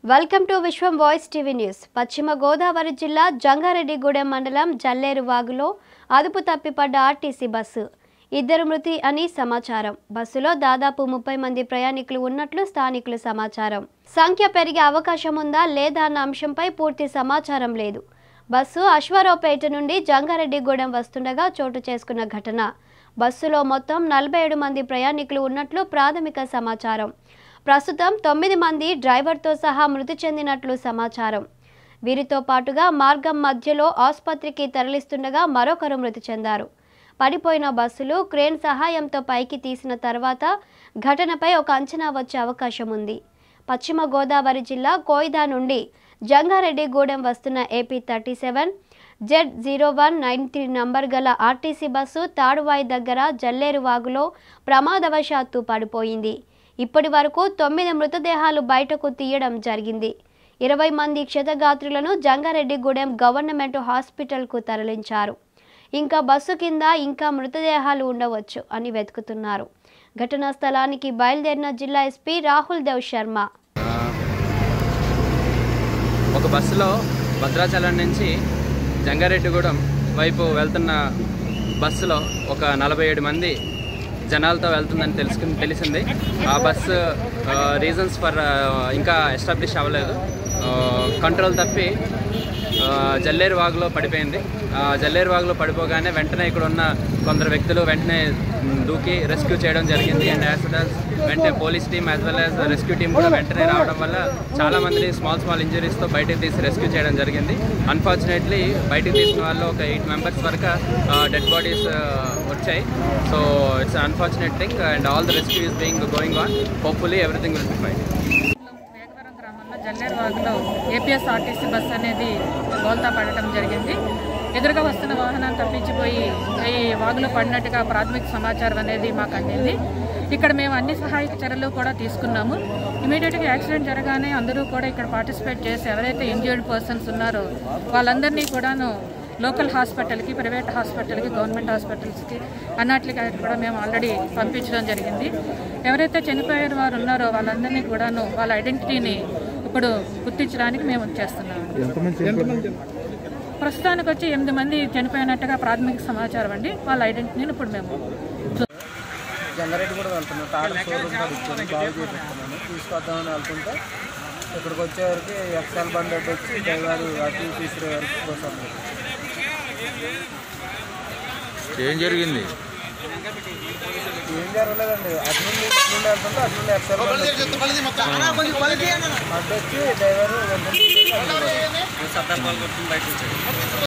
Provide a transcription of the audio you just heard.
Welcome to Vishwam voice TV news Paschima Godavari జిల్లా జంగారెడ్డిగూడెం మండలం జల్లేరు వాగులో అదుపు తప్పిపడ్డ ఆర్టీసీ బస్సు ఇద్దరు మృతి అని సమాచారం బస్సులో దాదాపు ముప్పై మంది ప్రయాణికులు ఉన్నట్లు స్థానికులు సమాచారం సంఖ్య పెరిగే అవకాశం ఉందా లేదా అన్న అంశంపై పూర్తి సమాచారం లేదు బస్సు అశ్వారావుపేట నుండి జంగారెడ్డిగూడెం వస్తుండగా చోటు చేసుకున్న ఘటన బస్సులో మొత్తం నలభై ఏడు మంది ప్రయాణికులు ఉన్నట్లు ప్రాథమిక సమాచారం ప్రస్తుతం తొమ్మిది మంది డ్రైవర్తో సహా మృతి చెందినట్లు సమాచారం వీరితో పాటుగా మార్గం మధ్యలో ఆసుపత్రికి తరలిస్తుండగా మరొకరు మృతి చెందారు పడిపోయిన బస్సులు క్రేన్ సహాయంతో పైకి తీసిన తర్వాత ఘటనపై ఒక అంచనా వచ్చే అవకాశం ఉంది పశ్చిమ గోదావరి జిల్లా కోయిదా నుండి జంగారెడ్డిగూడెం వస్తున్న AP thirty seven Z zero one nine three number గల ఆర్టీసీ బస్సు తాడువాయి దగ్గర జల్లేరు వాగులో ప్రమాదవశాత్తు పడిపోయింది ఇప్పటి వరకు తొమ్మిది మృతదేహాలు బయటకు తీయడం జరిగింది ఇరవై మంది క్షతగాత్రులను జంగారెడ్డిగూడెం గవర్నమెంట్ హాస్పిటల్కు తరలించారు ఇంకా బస్సు కింద ఇంకా మృతదేహాలు ఉండవచ్చు అని వెతుకుతున్నారు ఘటనా స్థలానికి బయలుదేరిన జిల్లా ఎస్పీ రాహుల్ దేవ్ శర్మ ఒక బస్సులో భద్రాచలం నుంచి జంగారెడ్డిగూడెం వైపు వెళ్తున్న బస్సులో ఒక నలభై ఏడు మంది జనాలతో వెళ్తుందని తెలుసుకుని తెలిసింది ఆ బస్సు రీజన్స్ ఫర్ ఇంకా ఎస్టాబ్లిష్ అవ్వలేదు కంట్రోల్ తప్పి ఆ, జల్లేరు వాగులో పడిపోయింది ఆ, జల్లేరు వాగులో పడిపోగానే వెంటనే ఇక్కడ ఉన్న కొందరు వ్యక్తులు వెంటనే మ్, దూకి రెస్క్యూ చేయడం జరిగింది అండ్ యాజ్ వెల్ యాజ్ వెంటనే police team as well as rescue team కూడా వెంటనే రావడం వల్ల చాలా మందిని స్మాల్ స్మాల్ ఇంజరీస్తో బయటకు తీసి రెస్క్యూ చేయడం జరిగింది అన్ఫార్చునేట్లీ బయటకు తీసిన వాళ్ళు ఒక ఎయిట్ మెంబర్స్ వరకు డెడ్ బాడీస్ వచ్చాయి so it's unfortunate thing and all the rescue is being going on hopefully everything will be fine Vegavaram గ్రామంలో జల్లేరువాగులో ఏపీఎస్ ఆర్టీసీ బస్ అనేది బోల్తా పడటం జరిగింది ఎదురుగా వస్తున్న వాహనం తప్పించిపోయి ఈ వాగులో పడినట్టుగా ప్రాథమిక సమాచారం అనేది మాకు అందింది ఇక్కడ మేము అన్ని సహాయక చర్యలు కూడా తీసుకున్నాము ఇమీడియట్గా యాక్సిడెంట్ జరగానే అందరూ కూడా ఇక్కడ పార్టిసిపేట్ చేసి ఎవరైతే ఇంజర్డ్ పర్సన్స్ ఉన్నారో వాళ్ళందరినీ కూడాను లోకల్ హాస్పిటల్కి ప్రైవేట్ హాస్పిటల్కి గవర్నమెంట్ హాస్పిటల్స్కి అన్నట్లుగా కూడా మేము ఆల్రెడీ పంపించడం జరిగింది ఎవరైతే చనిపోయారు వారు ఉన్నారో వాళ్ళందరినీ కూడాను వాళ్ళ ఐడెంటిటీని ఇప్పుడు గుర్తించడానికి మేము చేస్తున్నాము ప్రస్తుతానికి వచ్చి ఎనిమిది మంది చనిపోయినట్టుగా ప్రాథమిక సమాచారం అండి వాళ్ళ ఐడెంటిటీని ఇప్పుడు మేము జంగారెడ్డి కూడా వెళ్తున్నాను తాడు షోరూమ్ కూడా ఇచ్చాను బాగు చేపిస్తున్నాను తీసుకొద్దామని వెళ్తుంటే ఇక్కడికి వచ్చేవరకు ఎక్సెల్ బండి అడ్డు వచ్చి డ్రైవర్ అటు ఇటు తీసుకునే వరకు బస్ అవ్వలేదు. ఏం జరిగింది ఏం జరగలేదండి అటు నుండి ఇటు నుండి వెళ్తుంటే అటు నుండి ఎక్సెల్ బండి వచ్చింది. అడ్డు వచ్చి డ్రైవర్ వెంటనే తీసుకెళ్ళి